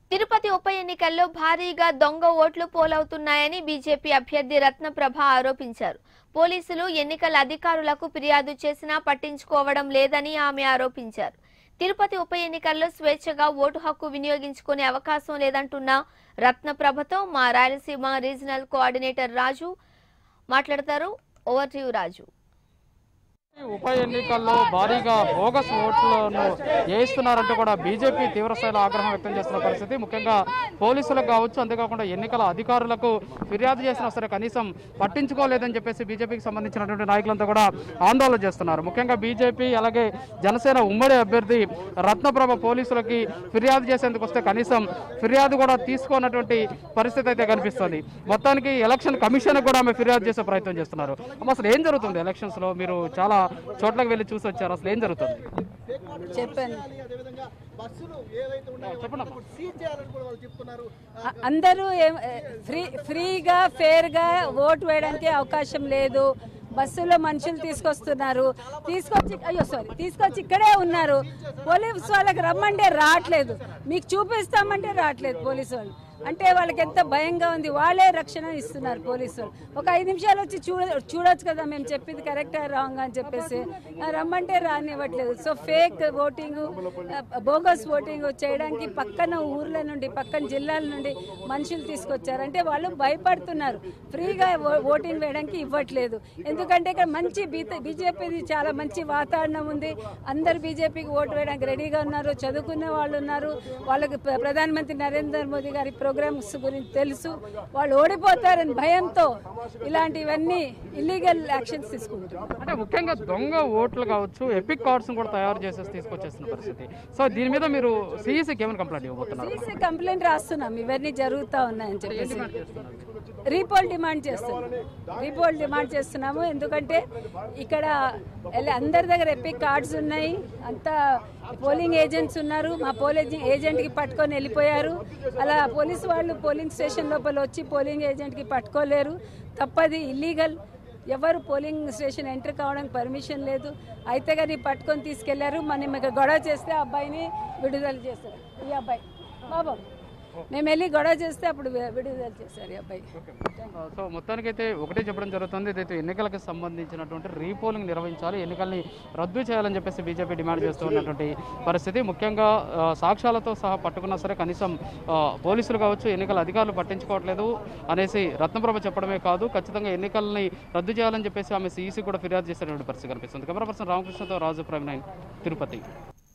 తిరుపతి ఉప ఎన్నికల్లో భారీగా దొంగ ఓట్లు పోలవుతున్నాయని బీజేపీ అభ్యర్థి రత్నప్రభ ఆరోపించారు పోలీసులు ఎన్నికల అధికారులకు ఫిర్యాదు చేసినా పట్టించుకోవడం లేదని ఆమె ఆరోపించారు తిరుపతి ఉప ఎన్నికల్లో స్వేచ్ఛగా ఓటు హక్కు వినియోగించుకునే అవకాశం లేదంటున్న రత్నప్రభతో మా రాయలసీమ రీజనల్ కోఆర్డినేటర్ రాజు మాట్లాడతారు ఓవర్ టు యు, రాజు ఉప ఎన్నికల్లో భారీగా బోగస్ ఓట్లను వేయిస్తున్నారంటూ కూడా బీజేపీ తీవ్రస్థాయిలో ఆగ్రహం వ్యక్తం చేస్తున్న పరిస్థితి ముఖ్యంగా పోలీసులకు కావచ్చు అంతేకాకుండా ఎన్నికల అధికారులకు ఫిర్యాదు చేసినా సరే కనీసం పట్టించుకోలేదని చెప్పేసి బీజేపీకి సంబంధించినటువంటి నాయకులంతా కూడా ఆందోళన చేస్తున్నారు ముఖ్యంగా బీజేపీ అలాగే జనసేన ఉమ్మడి అభ్యర్థి రత్నప్రభ పోలీసులకి ఫిర్యాదు చేసేందుకు వస్తే కనీసం ఫిర్యాదు కూడా తీసుకోనటువంటి పరిస్థితి అయితే కనిపిస్తుంది మొత్తానికి ఎలక్షన్ కమిషన్ కూడా ఆమె ఫిర్యాదు చేసే ప్రయత్నం చేస్తున్నారు అమ్మ అసలు ఏం జరుగుతుంది ఎలక్షన్స్ లో మీరు చాలా చోట్లకు వెళ్ళి చూసి వచ్చారు అసలు ఏం జరుగుతుంది చెప్పాను చెప్పండి అమ్మా. అ- అందరూ ఏం- ఏ, ఫ్రీ ఫ్రీగా ఫేర్గా ఓటు వేయడానికి అవకాశం లేదు బస్సులో మనుషులు తీసుకొస్తున్నారు తీసుకొచ్చి అయ్యో సారీ తీసుకొచ్చి ఇక్కడే ఉన్నారు పోలీస్ వాళ్ళకి రమ్మంటే రావట్లేదు మీకు చూపిస్తామంటే రావట్లేదు పోలీసు వాళ్ళు అంటే వాళ్ళకి ఎంత భయంగా ఉంది వాళ్ళే రక్షణ ఇస్తున్నారు పోలీసు వాళ్ళు ఒక ఐదు నిమిషాలు వచ్చి చూడ చూడొచ్చు కదా మేము చెప్పింది కరెక్టా రాంగ్ అని చెప్పేసి ఆ, రమ్మంటే రానివ్వట్లేదు so fake voting bogus voting చేయడానికి పక్కన ఊర్ల నుండి పక్కన జిల్లాల నుండి మనుషులు తీసుకొచ్చారు అంటే వాళ్ళు భయపడుతున్నారు ఫ్రీగా ఓ- ఓటింగ్ వేయడానికి ఇవ్వట్లేదు ఎందుకంటే ఇక్కడ మంచి బీజేపీది చాలా మంచి వాతావరణం ఉంది అందరు బీజేపీకి ఓటు వేయడానికి రెడీగా ఉన్నారు చదువుకున్న వాళ్ళు ఉన్నారు వాళ్ళకి ప్ర- ప్రధానమంత్రి నరేంద్ర మోదీ గారి ప్రోగ్రామ్స్ గురించి తెలుసు వాళ్ళు ఓడిపోతారని భయంతో ఇలాంటివన్నీ ఇల్లీగల్ యాక్షన్స్ తీసుకుంటున్నారు అంటే ముఖ్యంగా దొంగ ఓట్లు కావచ్చు ఎపిక్ కార్డ్స్ కూడా తయారు చేసేసి తీసుకొచ్చేస్తున్న పరిస్థితి సో దీని మీద మీరు సిఈసికి ఏమైనా కంప్లైంట్ ఇవ్వబోతున్నారు సీసీ కంప్లైంట్ రాస్తున్నాం ఇవన్నీ జరుగుతూ ఉన్నాయని చెప్పేసి రీపోల్ డిమాండ్ చేస్తున్నాం రీపోల్ డిమాండ్ చేస్తున్నాము ఎందుకంటే ఇక్కడ ఎల్ల- అందరి దగ్గర ఎపిక్ కార్డ్స్ ఉన్నాయి అంతా పోలింగ్ ఏజెంట్స్ ఉన్నారు మా పోలింగ్ ఏజెంట్కి పట్టుకొని వెళ్ళిపోయారు అలా పోలీసు వాళ్ళు పోలింగ్ స్టేషన్ లోపల వచ్చి పోలింగ్ ఏజెంట్కి పట్టుకోలేరు తప్పది ఇల్లీగల్ ఎవరు పోలింగ్ స్టేషన్ ఎంటర్ కావడానికి పర్మిషన్ లేదు అయితే కానీ పట్టుకొని తీసుకెళ్లారు మనం ఇక్కడ గొడవ చేస్తే ఆ అబ్బాయిని విడుదల చేశారు ఈ అబ్బాయి బాబు మేము వెళ్ళి గొడవ చేస్తే అప్పుడు వి- విడుదల చేశారు ఈ అబ్బాయి సో మొత్తానికైతే ఒకటే చెప్పడం జరుగుతుంది ఇదైతే ఎన్నికలకు సంబంధించినటువంటి రీపోలింగ్ నిర్వహించాలి ఎన్నికల్ని రద్దు చేయాలని చెప్పేసి బీజేపీ డిమాండ్ చేస్తూ ఉన్నటువంటి పరిస్థితి ముఖ్యంగా ఆ, సాక్ష్యాలతో సహా పట్టుకున్నా సరే కనీసం ఆ, పోలీసులు కావచ్చు ఎన్నికల అధికారులు పట్టించుకోవట్లేదు అనేసి రత్నప్రభ చెప్పడమే కాదు ఖచ్చితంగా ఎన్నికల్ని రద్దు చేయాలని చెప్పేసి ఆమె సీఈసీ కూడా ఫిర్యాదు చేసినటువంటి పరిస్థితి కనిపిస్తుంది కెమెరా పర్సన్ రామకృష్ణతో రాజు ప్రైమ్ నైన్ తిరుపతి